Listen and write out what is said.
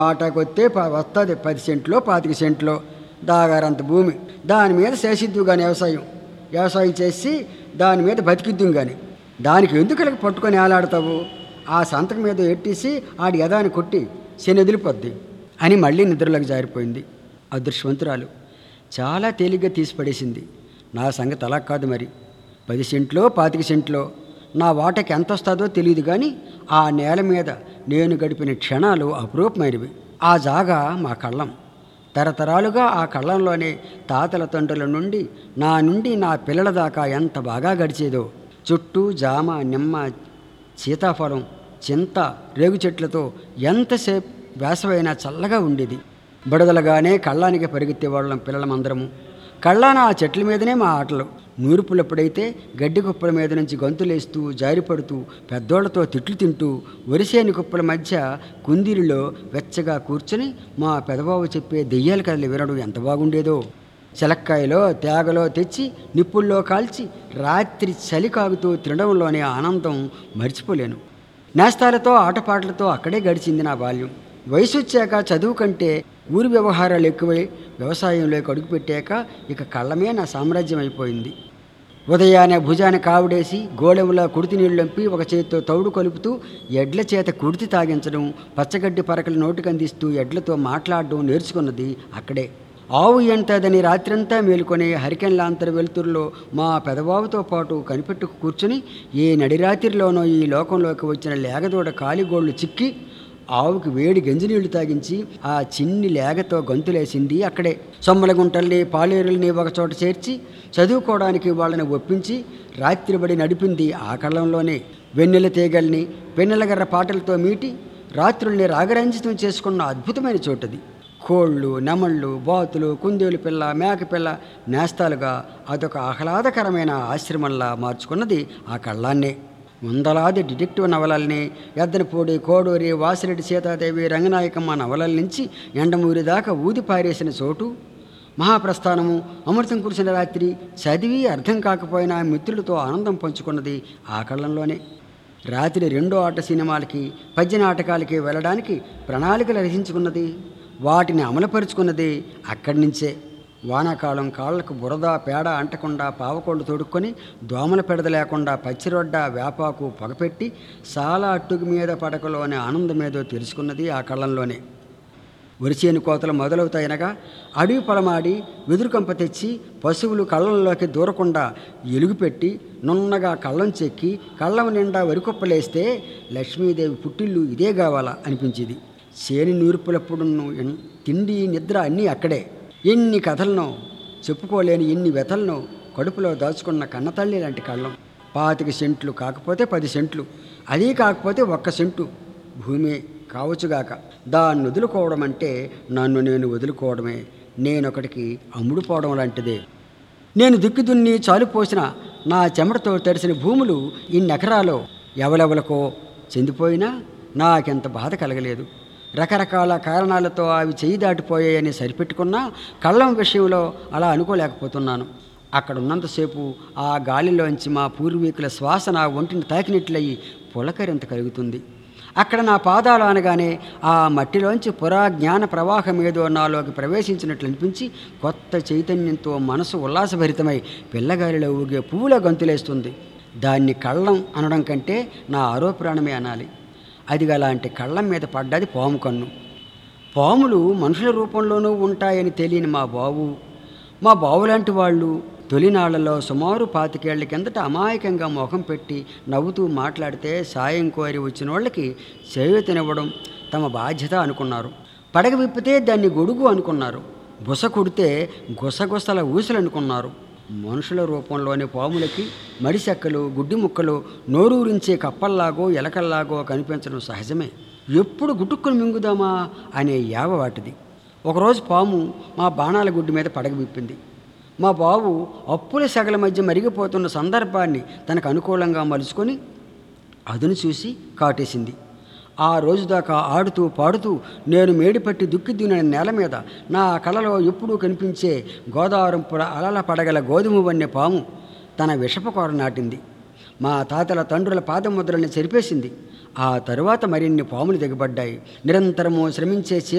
ఆటకొస్తే వస్తుంది పది సెంట్లో పాతిక సెంట్లో దాగారంత భూమి దాని మీద చేసిద్దు కానీ వ్యవసాయం వ్యవసాయం చేసి దాని మీద బతికిద్దు కానీ దానికి ఎందుకు ఇలా పట్టుకొని ఏలాడతావు ఆ సంతకం మీద ఎట్టేసి ఆడి యదాని కొట్టి శని వదిలిపోద్ది అని మళ్ళీ నిద్రలోకి జారిపోయింది అదృష్టవంతురాలు చాలా తేలిగ్గా తీసి పడేసింది నా సంగతి అలా కాదు మరి పది సెంట్లో పాతిక సెంట్లో నా వాటకి ఎంత వస్తుందో తెలియదు కానీ ఆ నేల మీద నేను గడిపిన క్షణాలు అపురూపమైనవి ఆ జాగా మా కళ్ళం తరతరాలుగా ఆ కళ్ళంలోనే తాతల తండ్రుల నుండి నా నుండి నా పిల్లల దాకా ఎంత బాగా గడిచేదో చుట్టూ జామ నిమ్మ సీతాఫలం చింత రేగు చెట్లతో ఎంతసేపు వేసవైనా చల్లగా ఉండేది బుడదలుగానే కళ్ళానికి పరిగెత్తేవాళ్ళం పిల్లలమందరము కళ్ళాన ఆ చెట్ల మీదనే మా ఆటలు నూర్పులప్పుడైతే గడ్డి కుప్పల మీద నుంచి గంతులేస్తూ జారిపడుతూ పెద్దోళ్లతో తిట్లు తింటూ వరిసేని కుప్పల మధ్య కుందిరిలో వెచ్చగా కూర్చొని మా పెదబాబు చెప్పే దెయ్యాల కథలు వినడం ఎంత బాగుండేదో చెలక్కాయలో తేగలో తెచ్చి నిప్పుల్లో కాల్చి రాత్రి చలి కాగుతూ తినడంలోనే ఆనందం మర్చిపోలేను నేస్తాలతో ఆటపాటలతో అక్కడే గడిచింది నా బాల్యం వయసు వచ్చాక చదువు కంటే ఊరి వ్యవహారాలు ఎక్కువై వ్యవసాయంలోకి అడుగుపెట్టాక ఇక కళ్ళమే నా సామ్రాజ్యం అయిపోయింది ఉదయాన్నే భుజాన కావుడేసి గోడెంలో కుడితి నీళ్ళంపి ఒక చేతితో తౌడు కలుపుతూ ఎడ్ల చేత కుడితి తాగించడం పచ్చగడ్డి పరకలు నోటికందిస్తూ ఎడ్లతో మాట్లాడడం నేర్చుకున్నది అక్కడే ఆవు ఎంతదని రాత్రంతా మేలుకొని హరికెన్లాంతర వెలుతురులో మా పెదబాబుతో పాటు కనిపెట్టుకు కూర్చుని ఏ నడిరాత్రిలోనో ఈ లోకంలోకి వచ్చిన లేగదూడ కాలిగోళ్లు చిక్కి ఆవుకి వేడి గంజినీళ్లు తాగించి ఆ చిన్ని లేగతో గంతులేసింది అక్కడే సొమ్మల గుంటల్ని పాలేరుల్ని ఒకచోట చేర్చి చదువుకోవడానికి వాళ్ళని ఒప్పించి రాత్రిబడి నడిపింది ఆ కళ్ళంలోనే వెన్నెల తీగల్ని వెన్నెలగర్ర పాటలతో మీటి రాత్రుల్ని రాగరంజితం చేసుకున్న అద్భుతమైన చోటది కోళ్ళు నెమళ్ళు బాతులు కుందేలు పిల్ల మేక పిల్ల నేస్తాలుగా అదొక ఆహ్లాదకరమైన ఆశ్రమంలా మార్చుకున్నది ఆ కళ్ళాన్నే వందలాది డిటెక్టివ్ నవలల్ని ఎద్దనపూడి కోడూరి వాసిరెడ్డి సీతాదేవి రంగనాయకమ్మ నవలల నుంచి ఎండమూరి దాకా ఊది పారేసిన చోటు మహాప్రస్థానము అమృతం కురిసిన రాత్రి చదివి అర్థం కాకపోయినా మిత్రులతో ఆనందం పంచుకున్నది ఆ కళ్ళంలోనే రాత్రి రెండో ఆట సినిమాలకి పద్య నాటకాలకి వెళ్ళడానికి ప్రణాళికలు రచించుకున్నది వాటిని అమలుపరుచుకున్నది అక్కడి నుంచే వానాకాలం కాళ్లకు బురద పేడ అంటకుండా పావకోళ్ళు తొడుక్కొని దోమల పెడద లేకుండా పచ్చిరొడ్డ వేపాకు పొగపెట్టి సాల అట్టుగు మీద పడకలోని ఆనందమేదో తెలుసుకున్నది ఆ కళ్ళంలోనే వరిచేను కోతలు మొదలవుతాయనగా అడవి పొలమాడి వెదురుకంప తెచ్చి పశువులు కళ్ళంలోకి దూరకుండా ఎలుగుపెట్టి నున్నగా కళ్ళం చెక్కి కళ్ళం నిండా వరికొప్పలేస్తే లక్ష్మీదేవి పుట్టిల్లు ఇదే కావాలా అనిపించేది చేని నూర్పులప్పుడు తిండి నిద్ర అన్నీ అక్కడే ఎన్ని కథలను చెప్పుకోలేని ఎన్ని వ్యథలను కడుపులో దాచుకున్న కన్నతల్లి లాంటి కళ్ళం పాతిక సెంట్లు కాకపోతే పది సెంట్లు అది కాకపోతే ఒక్క సెంటు భూమి కావచ్చుగాక దాన్ని వదులుకోవడం అంటే నన్ను నేను వదులుకోవడమే నేనొకటికి అమ్ముడుపోవడం లాంటిదే నేను దుక్కి దున్ని చాలుపోసిన నా చెమటతో తడిసిన భూములు ఇన్ని ఎకరాలో ఎవలెవలకో చెందిపోయినా నాకెంత బాధ కలగలేదు రకరకాల కారణాలతో అవి చేయి దాటిపోయాయని సరిపెట్టుకున్నా కళ్ళం విషయంలో అలా అనుకోలేకపోతున్నాను అక్కడ ఉన్నంతసేపు ఆ గాలిలోంచి మా పూర్వీకుల శ్వాస నా ఒంటిని తాకినట్లయి పులకరింత కలుగుతుంది అక్కడ నా పాదాలు అనగానే ఆ మట్టిలోంచి పురా జ్ఞాన ప్రవాహం ఏదో నాలోకి ప్రవేశించినట్లు అనిపించి కొత్త చైతన్యంతో మనసు ఉల్లాసభరితమై పిల్లగాలిలో ఊగే పువ్వుల గంతులేస్తుంది దాన్ని కళ్ళం అనడం కంటే నా ఆరోప్రాణమే అనాలి అది అలాంటి కళ్ళం మీద పడ్డది పాము కన్ను పాములు మనుషుల రూపంలోనూ ఉంటాయని తెలియని మా బావు మా బావులాంటి వాళ్ళు తొలినాళ్లలో సుమారు పాతికేళ్ల కిందట అమాయకంగా ముఖం పెట్టి నవ్వుతూ మాట్లాడితే సాయం కోరి వచ్చిన వాళ్ళకి చేయూతనివ్వడం తమ బాధ్యత అనుకున్నారు పడగ విప్పితే దాన్ని గొడుగు అనుకున్నారు బుస కొడితే గుసగుసల ఊసులు అనుకున్నారు మనుషుల రూపంలోని పాములకి మడిసెక్కలు గుడ్డి ముక్కలు నోరూరించే కప్పల్లాగో ఎలకల్లాగో కనిపించడం సహజమే ఎప్పుడు గుటుక్కులు మింగుదామా అనే యావ వాటిది ఒకరోజు పాము మా బాణాల గుడ్డి మీద పడగ విప్పింది మా బావు అప్పుల సెగల మధ్య మరిగిపోతున్న సందర్భాన్ని తనకు అనుకూలంగా మలుచుకొని అదును చూసి కాటేసింది ఆ రోజు దాకా ఆడుతూ పాడుతూ నేను మేడిపట్టి దుక్కి దున్నిన నేల మీద నా కళలో ఎప్పుడూ కనిపించే గోదావరం పుర అలల పడగల గోధుమ వన్నె పాము తన విషపకోర నాటింది మా తాతల తండ్రుల పాదముద్రల్ని చెరిపేసింది ఆ తరువాత మరిన్ని పాములు దిగబడ్డాయి నిరంతరము శ్రమించే